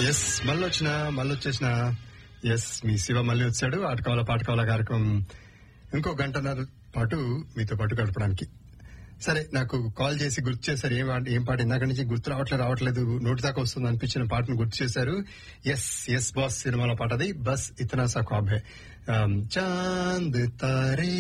yes మళ్ళీ వచ్చిన మళ్ళీ వచ్చేసిన ఎస్ మీ శివ మళ్ళీ వచ్చాడు ఆటకాల పాటకాల కార్యక్రమం ఇంకో గంటన్నర పాటు మీతో పాటు గడపడానికి సరే నాకు కాల్ చేసి గుర్తు చేశారు ఏం పాట- ఏం పాట ఇందాక నుంచి గుర్తు రావట్లేదు రావట్లేదు నోటి దాకా వస్తుంది అనిపించిన పాటను గుర్తు చేశారు ఎస్ ఎస్ బాస్ సినిమాలో పాట అది బస్ ఇతనా సా ఖ్వాబ్ హై ఆమ్, చాంద్ తారే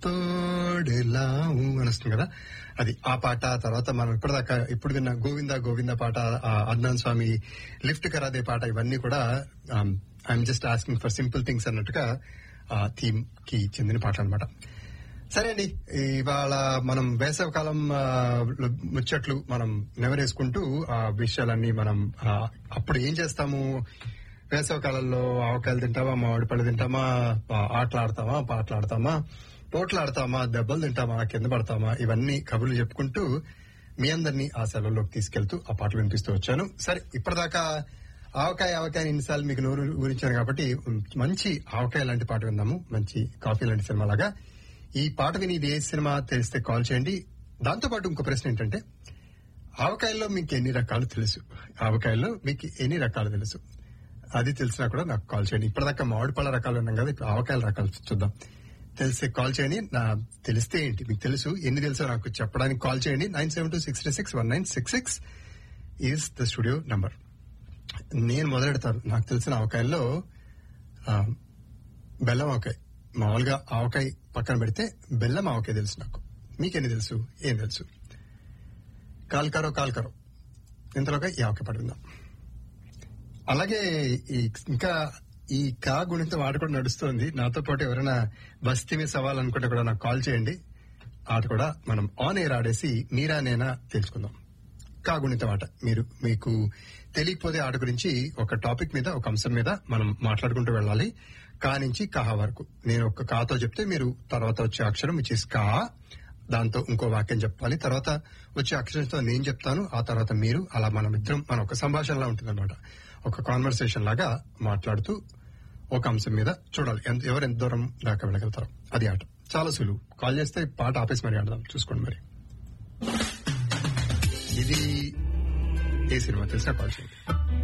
తోడలావు అని వస్తుంది కదా అది ఆ పాట తర్వాత మనం ఇప్పటిదాకా ఇప్పుడు విన్న గోవింద గోవింద పాట ఆ అద్నాన్ స్వామి లిఫ్ట్ కరాదే పాట ఇవన్నీ కూడా I'm just asking for simple things అన్నట్టుగా ఆ థీమ్ కి చెందిన పాటలు అనమాట సరే అండి ఇవాళ మనం వేసవకాలం ఆ, లో- ముచ్చట్లు మనం నెవరేసుకుంటూ ఆ విషయాలన్నీ మనం ఆ, అప్పుడు ఏం చేస్తాము వేసవకాలంలో ఆవకాయలు తింటామా మామిడి పళ్ళు తింటామా ఆ, ఆటలాడతామా పాటలాడతామా పోట్లాడతామా దెబ్బలు తింటామా కింద పడతామా ఇవన్నీ కబుర్లు చెప్పుకుంటూ మీ అందరినీ ఆ సెలవుల్లోకి తీసుకెళ్తూ ఆ పాటలు వినిపిస్తూ వచ్చాను సరే ఇప్పటిదాకా ఆవకాయ ఆవకాయ ఇన్నిసార్లు మీకు నోరు ఊరించాను కాబట్టి మంచి ఆవకాయ లాంటి పాట విందాము మంచి కాఫీ లాంటి సినిమా లాగా ఈ పాట విని ఇది ఏ సినిమా తెలిస్తే కాల్ చేయండి దాంతో పాటు ఇంకో ప్రశ్న ఏంటంటే ఆవకాయల్లో మీకు ఎన్ని రకాలు తెలుసు ఆవకాయల్లో మీకు ఎన్ని రకాలు తెలుసు అది తెలిసినా కూడా నాకు కాల్ చేయండి ఇప్పటిదాకా మామిడి పళ్ళ రకాలు ఉన్నాం కదా ఇప్పుడు ఆవకాయల రకాలు చూద్దాం తెలిస్తే కాల్ చేయండి నా తెలిస్తే ఏంటి మీకు తెలుసు ఎన్ని తెలుసో నాకు చెప్పడానికి కాల్ చేయండి nine seven two six six one nine six six is the studio number నేను మొదలెడతాను నాకు తెలిసిన ఆవకాయల్లో ఆ, బెల్లం ఆవకాయ మామూలుగా ఆవకాయ పక్కన పెడితే బెల్లం ఆవకాయ తెలుసు నాకు మీకెన్ని తెలుసు ఏం తెలుసు కాల్కరో కాల్కరో ఇంతలోగా ఈ ఆవకాయ పడుకుందాం అలాగే ఈ ఇంకా ఈ కా గుణితం ఆట కూడా నడుస్తోంది నాతో పాటు ఎవరైనా బస్తీ మీద సవాల్ అనుకుంటే కూడా నాకు కాల్ చేయండి ఆట కూడా మనం ఆన్ ఎయిర్ ఆడేసి మీరా నేనా తెలుసుకుందాం కా గుణితం ఆట మీరు మీకు తెలియకపోతే ఆట గురించి ఒక టాపిక్ మీద ఒక అంశం మీద మనం మాట్లాడుకుంటూ వెళ్ళాలి కా నుంచి కహా వరకు నేను ఒక కాతో చెప్తే మీరు తర్వాత వచ్చే అక్షరం విచ్ ఇస్ కా దాంతో ఇంకో వాక్యం చెప్పాలి తర్వాత వచ్చే అక్షరంతో నేను చెప్తాను ఆ తర్వాత మీరు అలా మనం ఇద్దరం మన ఒక సంభాషణలా ఉంటుంది ఒక కాన్వర్సేషన్ లాగా మాట్లాడుతూ ఒక అంశం మీద చూడాలి ఎంత- ఎవరు ఎంత దూరం దాకా వెళ్ళగలుగుతారు అది ఆట చాలా సులువు కాల్ చేస్తే పాట ఆపేసి మరి ఆడదాం చూసుకోండి మరి ఇది ఏ సినిమా తెలిసినా కాల్ చేయండి